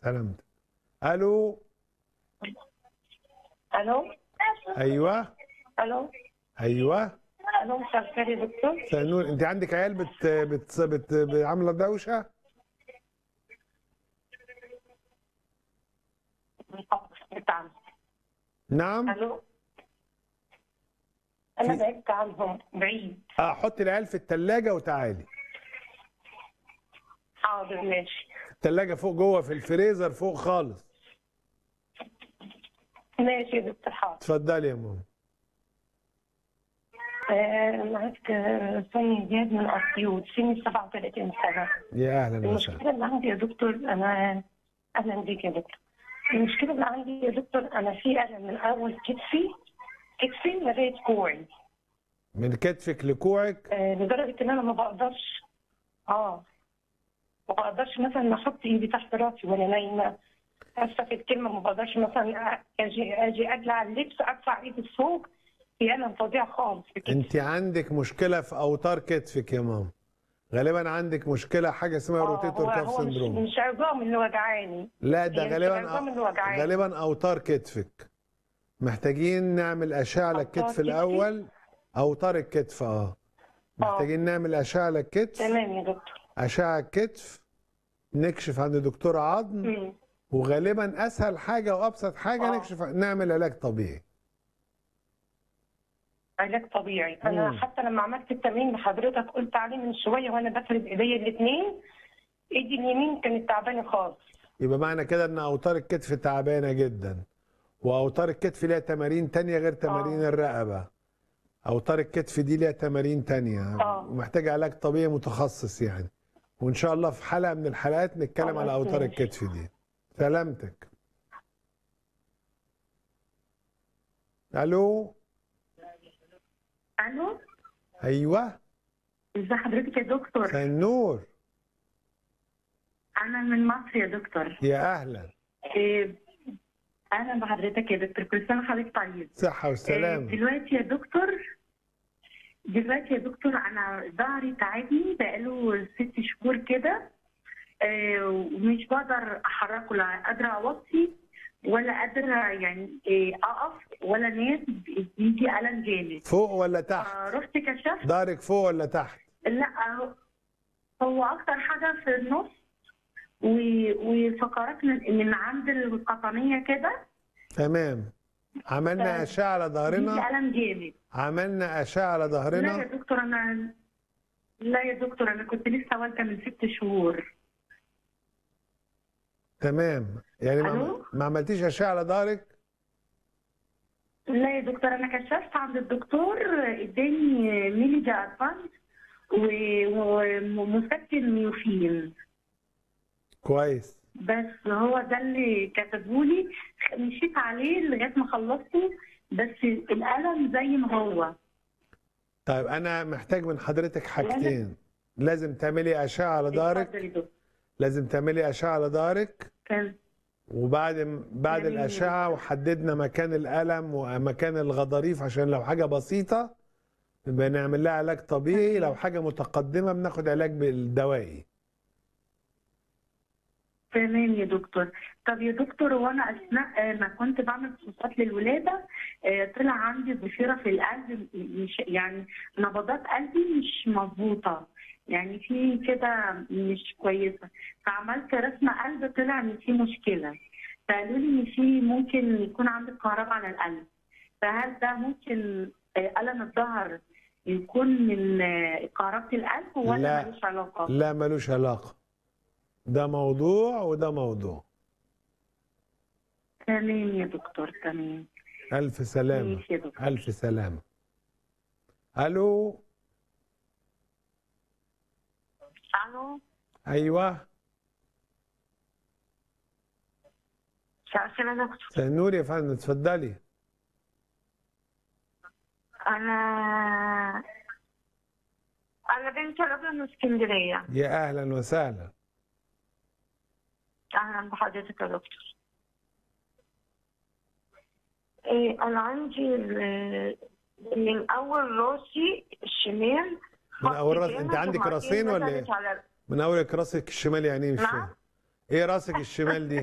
سلامتك الو الو ايوه الو ايوه الو مساء الخير يا دكتور سنور انت عندك عيال بت بت بت بت- عامله دوشه بعدت عنهم نعم الو انا في- بعدت عنهم بعيد اه حط العيال في الثلاجه وتعالي حاضر ماشي الثلاجه فوق جوه في الفريزر فوق خالص ماشي يا دكتور حاضر اتفضلي يا ماما آه، معاك آه، سوني زياد من اسيوط سني 37 سنه يا اهلا وسهلا المشكله اللي عندي يا دكتور انا اهلا بيك يا دكتور المشكله اللي عندي يا دكتور انا في الم من اول كتفي كتفي لغايه كوعي من كتفك لكوعك آه، لدرجه ان انا ما بقدرش اه ما بقدرش مثلا احط ايدي تحت راسي وانا نايمه اسفه في الكلمه ما بقدرش مثلا اجي اجي اقلع اللبس ارفع ايدي لفوق في الم فظيع خالص في كتفي. انت عندك مشكله في اوتار كتفك يا ماما غالبا عندك مشكله حاجه اسمها آه، روتيتور هو كاف هو مش, سندروم مش عظام اللي وجعاني لا ده هي مش غالبا العظام اللي وجعاني. غالبا اوتار كتفك محتاجين نعمل اشعه أوتار للكتف كتفي؟ الاول اوتار الكتف اه محتاجين نعمل اشعه للكتف تمام يا دكتور اشعه كتف نكشف عند دكتور عظم مم. وغالبا اسهل حاجه وابسط حاجه آه. نكشف نعمل علاج طبيعي علاج طبيعي انا مم. حتى لما عملت التمرين اللي حضرتك قلت عليه من شويه وانا بفرد ايديا الاثنين ايدي اليمين كانت تعبانه خالص يبقى معنى كده ان اوتار الكتف تعبانه جدا واوتار الكتف ليها تمارين تانية غير تمارين آه. الرقبه اوتار الكتف دي ليها تمارين تانية آه. ومحتاجه علاج طبيعي متخصص يعني وان شاء الله في حلقه من الحلقات نتكلم خلاص على اوتار ماشي. الكتف دي سلامتك الو الو ايوه ازي حضرتك يا دكتور مساء النور انا من مصر يا دكتور يا اهلا إيه، اهلا بحضرتك يا دكتور كل سنه وحضرتك طيب صحه إيه، والسلامه دلوقتي يا دكتور دلوقتي يا دكتور انا ظهري تعبني بقاله ست شهور كده آه، ومش بقدر احركه لا قادره اوطي ولا قادره يعني إيه، اقف ولا انام بيجي الم جامد فوق ولا تحت فرحت كشفت ضهرك فوق ولا تحت لا هو- هو اكتر حاجه في النص و- وفقرات من من عند القطنيه كده تمام عملنا ف- اشعه على بيجي ظهرنا الم جامد عملنا اشعه على لا يا ظهرنا دكتور انا لا يا دكتور انا كنت لسه والده من ست شهور تمام يعني ما, ألو؟ ما عملتيش اشعه على ظهرك لا يا دكتور انا كشفت عند الدكتور اداني ميليجا ادفانس ومسكن ميوفين كويس بس هو ده اللي كتبه لي مشيت عليه لغايه ما خلصته بس الالم زي ما هو طيب انا محتاج من حضرتك حاجتين لازم تعملي اشعه على ظهرك اتفضل يا دكتور. لازم تعملي اشعه على ظهرك كان وبعد بعد جميل. الاشعه وحددنا مكان الالم ومكان الغضاريف عشان لو حاجه بسيطه يبقى نعمل لها علاج طبيعي لو حاجه متقدمه بناخد علاج بالدوائي تمام يا دكتور طب يا دكتور وانا اثناء آه، ما كنت بعمل فحوصات للولاده آه، طلع عندي ضفيره في القلب مش يعني نبضات قلبي مش مظبوطه يعني في كده مش كويسه فعملت رسم قلب طلع ان في مشكله فقالوا لي ان في ممكن يكون عندك كهرباء على القلب فهل ده ممكن آه، الم الظهر يكون من آه، كهربة القلب ولا لا. ملوش علاقه؟ لا ملوش علاقه ده موضوع وده موضوع تمام يا دكتور تمام الف سلامه ماشي يا دكتور الف سلامه الو الو ايوه مساء الخير يا دكتور مساء النور يا فندم اتفضلي انا انا بنت ربنا من اسكندريه يا اهلا وسهلا اهلا بحضرتك يا دكتور إيه انا عندي ال- من اول راسي الشمال من اول راس خط انت جامد عندك وبعدين راسين ولا نزلت ايه؟ على من اول راسك الشمال يعني ايه مش نعم. فاهم ايه راسك الشمال دي